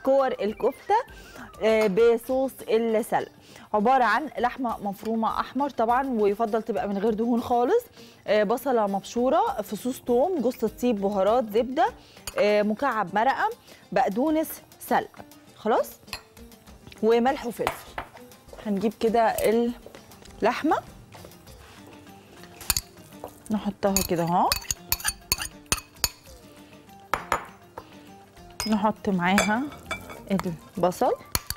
كور الكفته آه، بصوص السلق عباره عن لحمه مفرومه احمر طبعا ويفضل تبقى من غير دهون خالص آه، بصله مبشوره فصوص توم جوز الطيب بهارات زبده آه، مكعب مرقه بقدونس سلق خلاص وملح وفلفل هنجيب كده اللحمه نحطها كده اهو نحط معاها البصل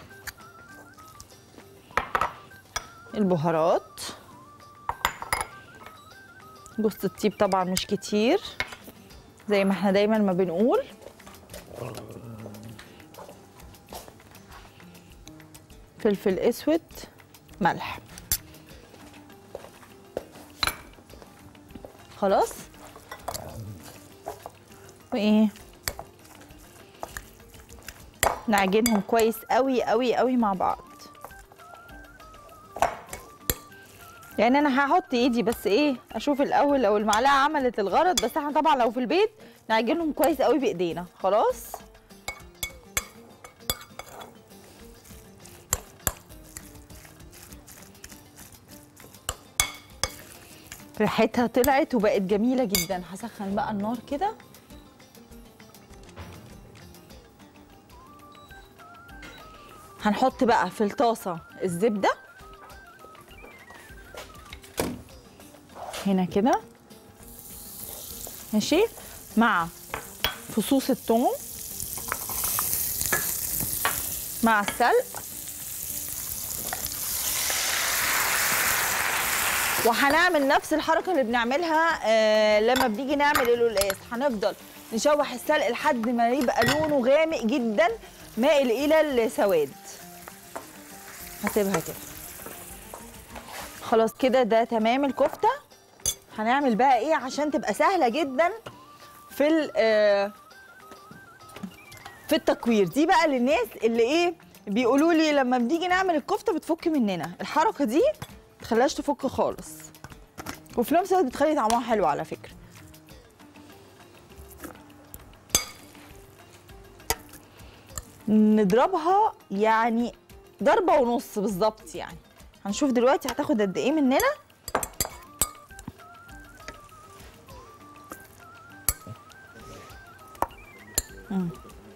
البهارات جوز الطيب طبعا مش كتير زي ما احنا دايما ما بنقول فلفل اسود ملح خلاص وايه نعجنهم كويس قوي قوي قوي مع بعض يعني انا هحط ايدي بس ايه اشوف الاول لو المعلقه عملت الغرض بس احنا طبعا لو في البيت نعجنهم كويس قوي بايدينا خلاص ريحتها طلعت وبقت جميله جدا هسخن بقى النار كده هنحط بقى في الطاسه الزبده هنا كده ماشي مع فصوص الثوم مع السلق وهنعمل نفس الحركه اللي بنعملها آه لما بنيجي نعمل القلقاس هنفضل نشوح السلق لحد ما يبقى لونه غامق جدا مائل الى السواد هسيبها كده خلاص كده ده تمام الكفته هنعمل بقى ايه عشان تبقى سهله جدا في ال- آه، في التكوير دي بقى للناس اللي ايه بيقولوا لي لما بنيجي نعمل الكفته بتفك مننا الحركه دي تخليهاش تفك خالص وفي نفس الوقت بتخلي طعمها حلو على فكره نضربها يعني ضربه ونص بالظبط يعني هنشوف دلوقتي هتاخد قد ايه مننا مم.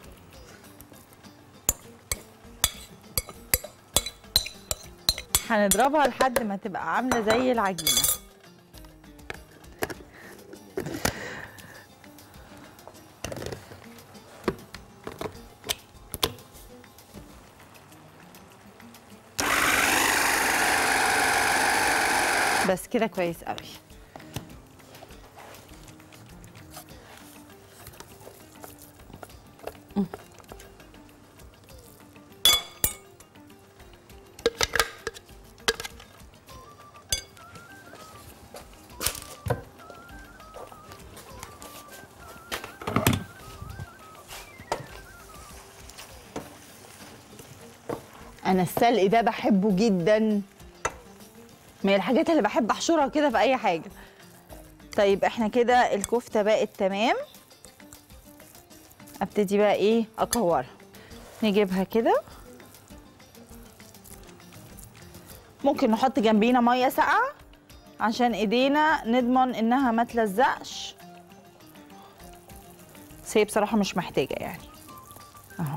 هنضربها لحد ما تبقى عامله زي العجينه بس كده كويس قوي انا السلق ده بحبه جدا من الحاجات اللي بحب احشرها كده في اي حاجه طيب احنا كده الكفته بقت تمام ابتدي بقى ايه اكورها نجيبها كده ممكن نحط جنبينا ميه ساقعه عشان ايدينا نضمن انها ما تلزقش بس هي بصراحه مش محتاجه يعني اهو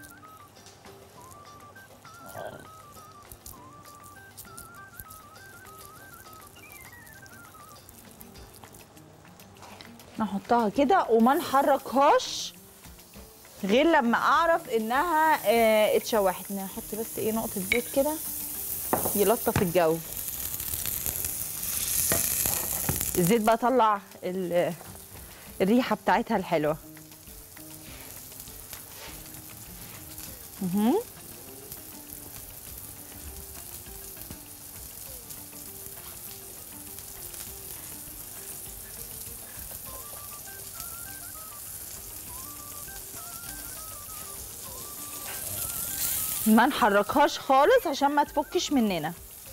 نحطها كده وما نحركهاش غير لما اعرف انها اه اتشوحت نحط بس ايه نقطه زيت كده يلطف الجو الزيت بقى طلع ال- الريحه بتاعتها الحلوه مهم. ما نحركهاش خالص عشان ما تفكش مننا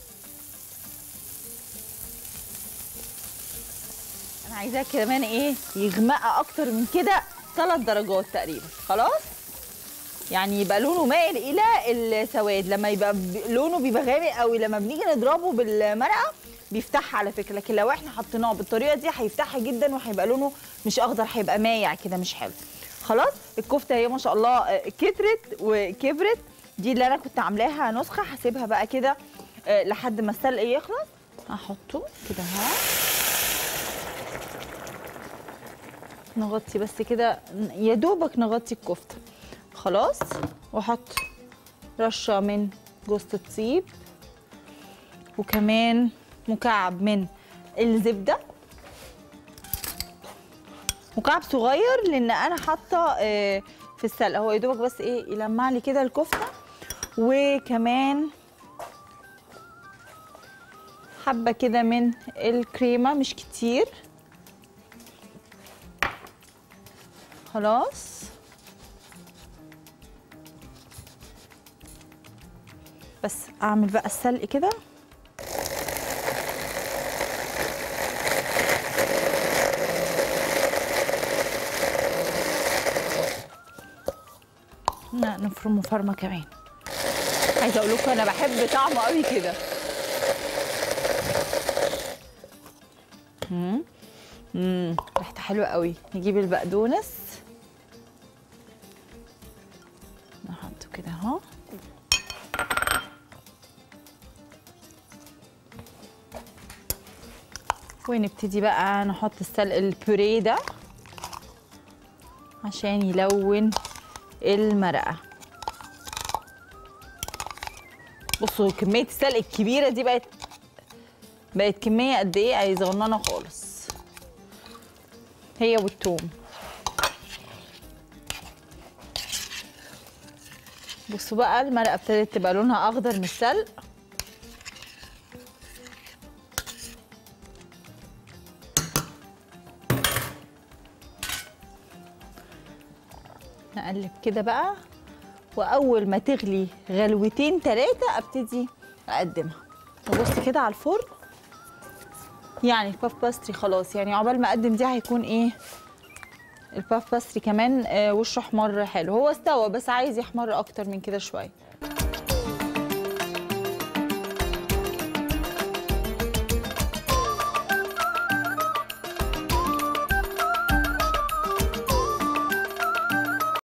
انا عايزاه كمان ايه يغمق اكتر من كده ثلاث درجات تقريبا خلاص يعني يبقى لونه مائل الى السواد لما يبقى ب- لونه بيبقى غامق قوي لما بنيجي نضربه بالمرقه بيفتحها على فكره لكن لو احنا حطيناه بالطريقه دي هيفتحها جدا وهيبقى لونه مش اخضر هيبقى مايع كده مش حلو خلاص الكفته هي ما شاء الله آه، كترت وكبرت دي اللي انا كنت عاملاها نسخه هسيبها بقى كده آه، لحد ما السلق يخلص هحطه كده اهو نغطي بس كده يا دوبك نغطي الكفته خلاص واحط رشه من جوز الطيب وكمان مكعب من الزبده مكعب صغير لان انا حاطه آه، في السلق هو يا دوبك بس ايه يلمع لي كده الكفته وكمان حبه كده من الكريمه مش كتير خلاص بس اعمل بقى السلق كده لا نفرمه فرمه كمان عايزه اقول لكم انا بحب طعمه قوي كده امم امم ريحته حلوه قوي نجيب البقدونس نحطه كده اهو ونبتدي بقى نحط السلق البوريه ده عشان يلون المرقه بصوا كميه السلق الكبيره دي بقت بقت كميه قد ايه اي صغننه خالص هي والثوم بصوا بقى المرقه ابتدت تبقى لونها اخضر من السلق نقلب كده بقى واول ما تغلي غلوتين ثلاثه ابتدي اقدمها نبص كده على الفرن يعني الباف باستري خلاص يعني عقبال ما اقدم دي هيكون ايه الباف باستري كمان آه وشه احمر حلو هو استوى بس عايز يحمر اكتر من كده شويه